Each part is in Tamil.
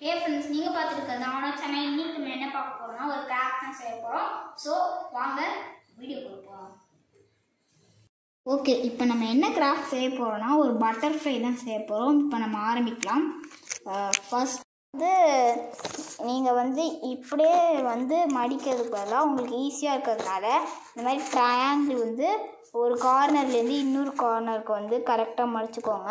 ஏ ஃப்ரெண்ட்ஸ் நீங்கள் பார்த்துருக்கிறது ஆனோ சேனல் இன்னைக்கு நம்ம என்ன பார்க்க போகிறோம்னா ஒரு கிராஃப்ட் தான் செய்ய போகிறோம் ஸோ வாங்க வீடியோ கொடுப்போம் ஓகே இப்போ நம்ம என்ன கிராஃப்ட் செய்ய போகிறோம்னா ஒரு பட்டர்ஃப்ளை தான் செய்ய போகிறோம் இப்போ நம்ம ஆரம்பிக்கலாம் ஃபர்ஸ்ட் வந்து நீங்கள் வந்து இப்படியே வந்து மடிக்கிறதுக்கு பதிலாக உங்களுக்கு ஈஸியாக இருக்கிறதுனால இந்த மாதிரி ட்ரையாங்கிள் வந்து ஒரு கார்னர்லேருந்து இன்னொரு கார்னருக்கு வந்து கரெக்டாக மடிச்சுக்கோங்க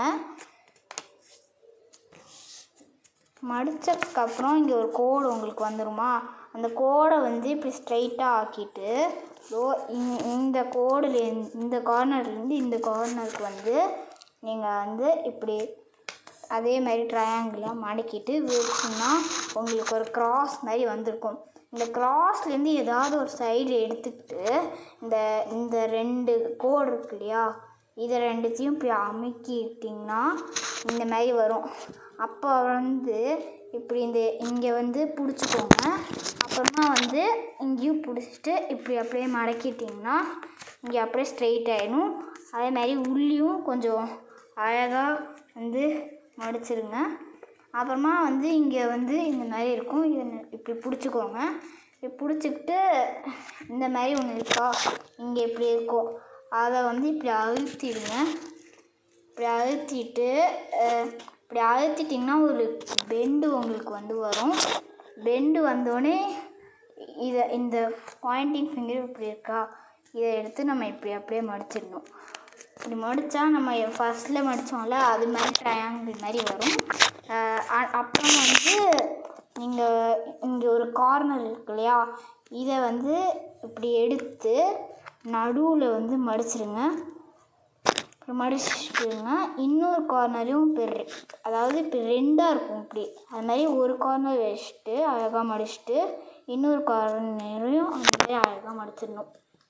மடித்ததுக்கப்புறம் இங்கே ஒரு கோடு உங்களுக்கு வந்துருமா அந்த கோடை வந்து இப்படி ஸ்ட்ரைட்டாக ஆக்கிட்டு ஸோ இந்த கோடுல இந்த கார்னர்லேருந்து இந்த கார்னருக்கு வந்து நீங்கள் வந்து இப்படி அதே மாதிரி ட்ரையாங்கிளாக மடக்கிட்டு வச்சிங்கன்னா உங்களுக்கு ஒரு கிராஸ் மாதிரி வந்திருக்கும் இந்த கிராஸ்லேருந்து ஏதாவது ஒரு சைடு எடுத்துக்கிட்டு இந்த இந்த ரெண்டு கோடு இருக்கு இல்லையா இதை ரெண்டுத்தையும் இப்படி அமுக்கிட்டிங்கன்னா இந்த மாதிரி வரும் அப்போ வந்து இப்படி இந்த இங்கே வந்து பிடிச்சிக்கோங்க அப்புறமா வந்து இங்கேயும் பிடிச்சிட்டு இப்படி அப்படியே மடக்கிட்டிங்கன்னா இங்கே அப்படியே ஸ்ட்ரெயிட் ஆகிடும் அதே மாதிரி உள்ளியும் கொஞ்சம் அழகாக வந்து மடிச்சிருங்க அப்புறமா வந்து இங்கே வந்து இந்த மாதிரி இருக்கும் இதை இப்படி பிடிச்சிக்கோங்க இப்படி பிடிச்சிக்கிட்டு இந்த மாதிரி ஒன்று இருக்கா இங்கே இப்படி இருக்கும் அதை வந்து இப்படி அழுத்திடுங்க இப்படி அழுத்திட்டு அஹ், இப்படி அழுத்திட்டிங்கன்னா ஒரு பெண்டு உங்களுக்கு வந்து வரும் பெண்டு வந்தோடனே இதை இந்த பாயிண்டிங் ஃபிங்கர் இப்படி இருக்கா இதை எடுத்து நம்ம இப்படி அப்படியே மடிச்சிடணும் இப்படி மடித்தா நம்ம ஃபஸ்ட்டில் மடித்தோம்ல அது மாதிரி ட்ரையாங்கிள் மாதிரி வரும் அஹ் அ- அப்புறம் வந்து நீங்கள் இங்கே ஒரு கார்னர் இருக்கு இல்லையா இதை வந்து இப்படி எடுத்து நடுவில் வந்து மடிச்சிடுங்க அப்புறம் மடிச்சுட்டுங்க இன்னொரு கார்னரையும் இப்போ ரெ- அதாவது இப்போ ரெண்டாக இருக்கும் இப்படி அது மாதிரி ஒரு கார்னர் வச்சுட்டு அழகாக மடிச்சுட்டு இன்னொரு கார்னரையும் அந்த மாதிரி அழகாக மடிச்சிடணும்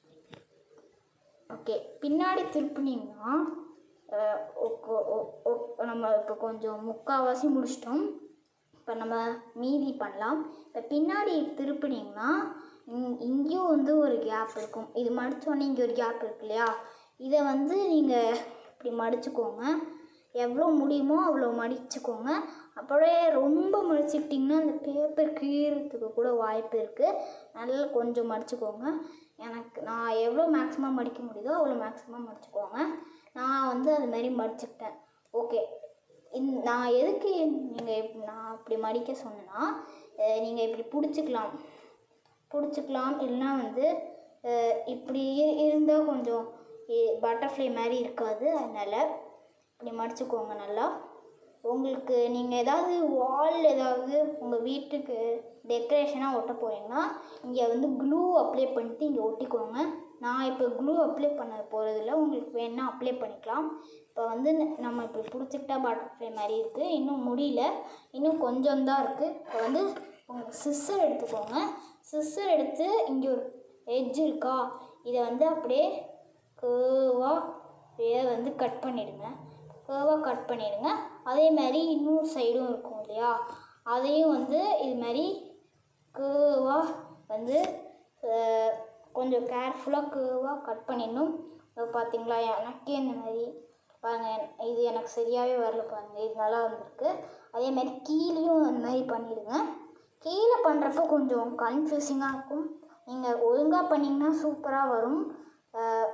ஓகே பின்னாடி திருப்பினீங்கன்னா அஹ், ஒ- ஒ- ஒ- ஒ- நம்ம இப்போ கொஞ்சம் முக்கால்வாசி முடிச்சிட்டோம் இப்போ நம்ம மீதி பண்ணலாம் இப்போ பின்னாடி திருப்பினீங்கன்னா இங் இங்கேயும் வந்து ஒரு கேப் இருக்கும் இது மடித்தோடனே இங்கே ஒரு கேப் இருக்கு இல்லையா இதை வந்து நீங்கள் இப்படி மடிச்சுக்கோங்க எவ்வளோ முடியுமோ அவ்வளோ மடிச்சுக்கோங்க அப்படியே ரொம்ப மடிச்சுக்கிட்டிங்கன்னா அந்த பேப்பர் கீறதுக்கு கூட வாய்ப்பு இருக்குது நல்லா கொஞ்சம் மடிச்சுக்கோங்க எனக்கு நான் எவ்வளோ மேக்ஸிமம் மடிக்க முடியுதோ அவ்வளோ மேக்ஸிமம் மடிச்சுக்கோங்க நான் வந்து அது மாதிரி மடிச்சுக்கிட்டேன் ஓகே இந் நான் எதுக்கு நீங்கள் நான் அப்படி மடிக்க சொன்னேன்னா நீங்கள் இப்படி பிடிச்சிக்கலாம் பிடிச்சிக்கலாம் இல்லைன்னா வந்து அஹ், இப்படி இருந்தால் கொஞ்சம் பட்டர்ஃப்ளை மாதிரி இருக்காது அதனால் இப்படி மடிச்சுக்கோங்க நல்லா உங்களுக்கு நீங்கள் ஏதாவது வால் ஏதாவது உங்கள் வீட்டுக்கு டெக்கரேஷனாக ஒட்ட போகிறீங்கன்னா இங்கே வந்து க்ளூ அப்ளை பண்ணிட்டு இங்கே ஒட்டிக்கோங்க நான் இப்போ க்ளூ அப்ளை பண்ண போகிறதில்ல உங்களுக்கு வேணால் அப்ளை பண்ணிக்கலாம் இப்போ வந்து ந- நம்ம இப்படி பிடிச்சிக்கிட்டா பட்டர்ஃப்ளை மாதிரி இருக்குது இன்னும் முடியல இன்னும் கொஞ்சம் தான் இருக்குது இப்போ வந்து உங்கள் சிஸ்ஸர் எடுத்துக்கோங்க சிஸ்ஸர் எடுத்து இங்கே ஒரு எட்ஜ் இருக்கா இதை வந்து அப்படியே கேர்வாக அப்படியே வந்து கட் பண்ணிடுங்க கேர்வாக கட் பண்ணிடுங்க அதே மாதிரி இன்னொரு சைடும் இருக்கும் இல்லையா அதையும் வந்து இது மாதிரி கேர்வாக வந்து அஹ், கொஞ்சம் கேர்ஃபுல்லாக கேர்வாக கட் பண்ணிடணும் இப்போ பார்த்தீங்களா எனக்கே இந்த மாதிரி பாருங்கள் இது எனக்கு சரியாகவே வரல பாருங்கள் இது நல்லா வந்திருக்கு அதே மாதிரி கீழேயும் அந்த மாதிரி பண்ணிடுங்க கீழே பண்ணுறப்ப கொஞ்சம் கன்ஃபியூசிங்காக இருக்கும் நீங்கள் ஒழுங்காக பண்ணிங்கன்னா சூப்பராக வரும் அஹ்,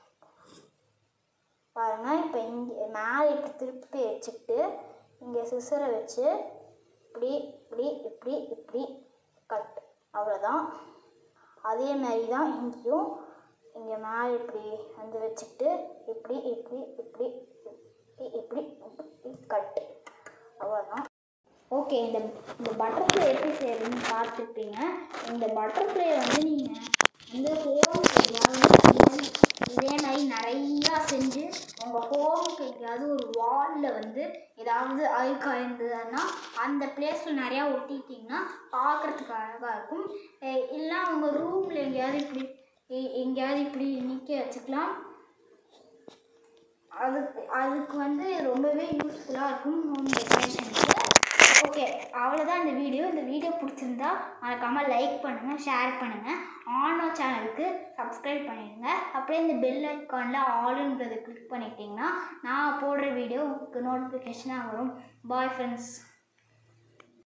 பாருங்கள் இப்போ இங்கே மேலே இப்படி திருப்பி வச்சுக்கிட்டு இங்கே சிசரை வச்சு இப்படி இப்படி இப்படி இப்படி கட் அவ்வளோதான் அதே மாதிரி தான் இங்கேயும் இங்கே மேலே இப்படி வந்து வச்சுக்கிட்டு இப்படி இப்படி இப்படி இப்படி இப்படி இப்படி கட்டு அவ்வளோதான் ஓகே இந்த இந்த பட்டர்ஃப்ளை எப்படி செய்யறதுன்னு பார்த்துருப்பீங்க இந்த பட்டர்ஃப்ளை வந்து நீங்கள் இந்த ஹோமுக்கு எங்கேயாவது இதே மாதிரி நிறையா செஞ்சு உங்கள் ஹோமுக்கு எங்கேயாவது ஒரு வாலில் வந்து ஏதாவது அழுக்கா இருந்ததுன்னா அந்த பிளேஸில் நிறையா ஒட்டிட்டிங்கன்னா பார்க்குறதுக்கு அழகாக இருக்கும் அஹ் இல்லை உங்கள் ரூமில் எங்கேயாவது இப்படி எ- எங்கேயாவது இப்படி நிற்க வச்சுக்கலாம் அதுக்கு அதுக்கு வந்து ரொம்பவே யூஸ்ஃபுல்லாக இருக்கும் ஹோம் டெக்கரேஷனுக்கு ஓகே அவ்வளோதான் இந்த வீடியோ இந்த வீடியோ பிடிச்சிருந்தா மறக்காமல் லைக் பண்ணுங்கள் ஷேர் பண்ணுங்கள் ஆனோ சேனலுக்கு சப்ஸ்கிரைப் பண்ணிடுங்க அப்படியே இந்த பெல் ஐக்கானில் ஆளுன்றதை கிளிக் பண்ணிட்டீங்கன்னா நான் போடுற வீடியோ உங்களுக்கு நோட்டிஃபிகேஷனாக வரும் பாய் ஃப்ரெண்ட்ஸ்